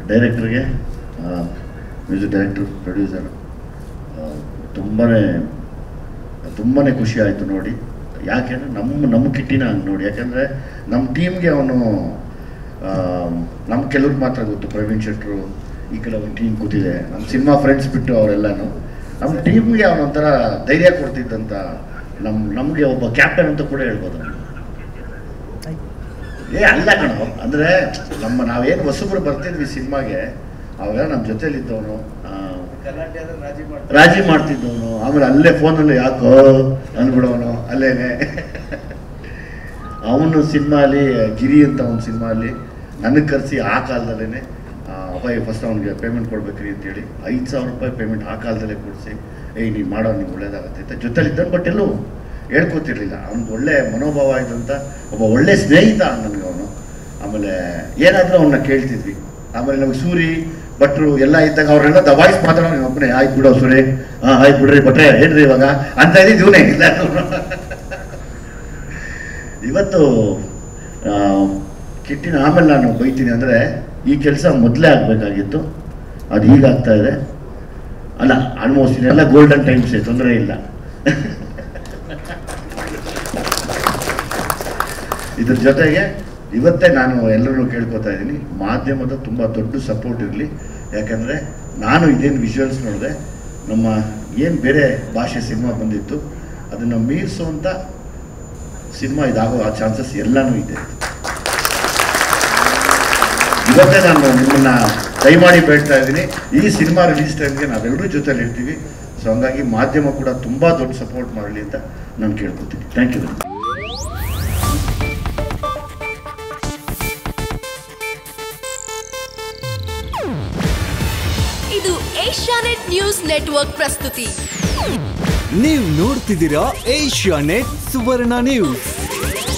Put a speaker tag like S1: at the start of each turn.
S1: ಡೈರೆಕ್ಟ್ರಿಗೆ music director producer ತುಂಬಾ ತುಂಬಾ ಖುಷಿ ಆಯಿತು ನೋಡಿ ಯಾಕೆಂದರೆ ನಮ್ಮ ನಮ್ಮ ಕಿಟ್ಟಿನ ಹಂಗೆ ನೋಡಿ ಯಾಕೆಂದರೆ ನಮ್ಮ ಟೀಮ್ಗೆ ಅವನು ನಮ್ಮ ಕೆಲವ್ರಿಗೆ ಮಾತ್ರ ಗೊತ್ತು ಪ್ರವೀಣ್ ಶೆಟ್ರು ಈ ಕಡೆ ಒಂದು ಟೀಮ್ ಕೂತಿದೆ ನಮ್ಮ ಸಿನಿಮಾ ಫ್ರೆಂಡ್ಸ್ ಬಿಟ್ಟು ಅವರೆಲ್ಲನೂ ನಮ್ಮ ಟೀಮ್ಗೆ ಅವನೊಂಥರ ಧೈರ್ಯ ಕೊಡ್ತಿದ್ದಂಥ ನಮ್ಮ ನಮಗೆ ಒಬ್ಬ ಕ್ಯಾಪ್ಟನ್ ಅಂತ ಕೂಡ ಹೇಳ್ಬೋದು ಅವ್ನು. ಏ ಅಲ್ಲ ಕಣೋ ಅಂದರೆ ನಮ್ಮ ನಾವೇನು ಹೊಸಬ್ರು ಬರ್ತಿದ್ವಿ ಸಿನಿಮಾಗೆ ಅವಾಗ ನಮ್ಮ ಜೊತೆಲಿದ್ದವನು ರಾಜಿ ಮಾಡ್ತಿದ್ದವನು ಆಮೇಲೆ ಅಲ್ಲೇ ಫೋನಲ್ಲಿ ಯಾಕೋ ಅಂದ್ಬಿಡೋನು ಅಲ್ಲೇನೆ ಅವನು ಸಿನಿಮಾಲಿ ಗಿರಿ ಅಂತ ಒಂದು ಸಿನಿಮಾಲಿ ನನಗೆ ಕರೆಸಿ ಆ ಕಾಲದಲ್ಲೇ ಅಪ್ಪ ಫಸ್ಟ್ ಅವ್ನಿಗೆ ಪೇಮೆಂಟ್ ಕೊಡ್ಬೇಕ್ರಿ ಅಂತೇಳಿ ಐದು ಸಾವಿರ ರೂಪಾಯಿ ಪೇಮೆಂಟ್ ಆ ಕಾಲದಲ್ಲೇ ಕೊಡಿಸಿ ಏಯ್ ನೀನು ಮಾಡೋ ನಿಂಗೆ ಒಳ್ಳೇದಾಗತ್ತೆ ಅಂತ ಜೊತೆಲಿದ್ದಾನೆ ಬಟ್ ಎಲ್ಲೂ ಹೇಳ್ಕೊತಿರ್ಲಿಲ್ಲ ಅವ್ನಿಗೆ ಒಳ್ಳೆ ಮನೋಭಾವ ಇದ್ದಂಥ ಒಬ್ಬ ಒಳ್ಳೆ ಸ್ನೇಹಿತ ನನಗೆ ಅವನು ಆಮೇಲೆ ಏನಾದರೂ ಅವನ್ನ ಕೇಳ್ತಿದ್ವಿ ಆಮೇಲೆ ನಮಗೆ ಸೂರಿ ಭಟ್ರು ಎಲ್ಲ ಇದ್ದಾಗ ಅವರೆಲ್ಲ ದಬಾಯಿಸಿ ಮಾತಾಡೋ ಒಬ್ಬನೇ ಆಯ್ತು ಬಿಡೋ ಸೂರಿ ಹಾಂ ಆಯ್ತು ಬಿಡ್ರಿ ಭಟ್ರೆ ಹೇಳ್ರಿ ಇವಾಗ ಅಂತ ಇದ್ದಿದ್ದು ಇವನೇ ಇಲ್ಲ ಇವತ್ತು ಆ, ಕಿಟ್ಟಿನ ಆಮೇಲೆ ನಾನು ಬೈತೀನಿ ಅಂದರೆ ಈ ಕೆಲಸ ಮೊದಲೇ ಆಗಬೇಕಾಗಿತ್ತು ಅದು ಈಗ ಆಗ್ತಾ ಇದೆ ಅಲ್ಲ ಆಲ್ಮೋಸ್ಟ್ ಇದೆಲ್ಲ ಗೋಲ್ಡನ್ ಟೈಮ್ಸೇ ತೊಂದರೆ ಇಲ್ಲ ಇದ್ರ ಜೊತೆಗೆ ಇವತ್ತೇ ನಾನು ಎಲ್ಲರೂ ಕೇಳ್ಕೊತಾ ಇದ್ದೀನಿ ಮಾಧ್ಯಮದ ತುಂಬ ದೊಡ್ಡ ಸಪೋರ್ಟ್ ಇರಲಿ ಯಾಕಂದರೆ ನಾನು ಇದೇನು ವಿಜುವಲ್ಸ್ ನೋಡಿದೆ ನಮ್ಮ ಏನು ಬೇರೆ ಭಾಷೆ ಸಿನಿಮಾ ಬಂದಿತ್ತು ಅದನ್ನು ಮೀರಿಸುವಂಥ ಸಿನಿಮಾ ಇದಾಗೋ ಆ ಚಾನ್ಸಸ್ ಎಲ್ಲನೂ ಇದೆ ಇವತ್ತೇ ನಾನು ನಿಮ್ಮನ್ನ ದಯಮಾಡಿ ಬೇಡ್ತಾ ಇದ್ದೀನಿ ಈ ಸಿನಿಮಾ ರಿಲೀಸ್ ಟೈಮ್ಗೆ ನಾವೆಲ್ಲರೂ ಜೊತೆಲಿ ಇರ್ತೀವಿ ಸೊ ಹಂಗಾಗಿ ಮಾಧ್ಯಮ ಕೂಡ ತುಂಬ ದೊಡ್ಡ ಸಪೋರ್ಟ್ ಮಾಡಲಿ ಅಂತ ನಾನು ಕೇಳ್ಕೊತೀನಿ ಥ್ಯಾಂಕ್ ಯು
S2: ಇದು ಏಷ್ಯಾನೆಟ್ ನ್ಯೂಸ್ ನೆಟ್ವರ್ಕ್ ಪ್ರಸ್ತುತಿ
S3: ನೀವು ನೋಡ್ತಿದ್ದೀರಾ ಏಷ್ಯಾ ನೆಟ್ ಸುವರ್ಣ ನ್ಯೂಸ್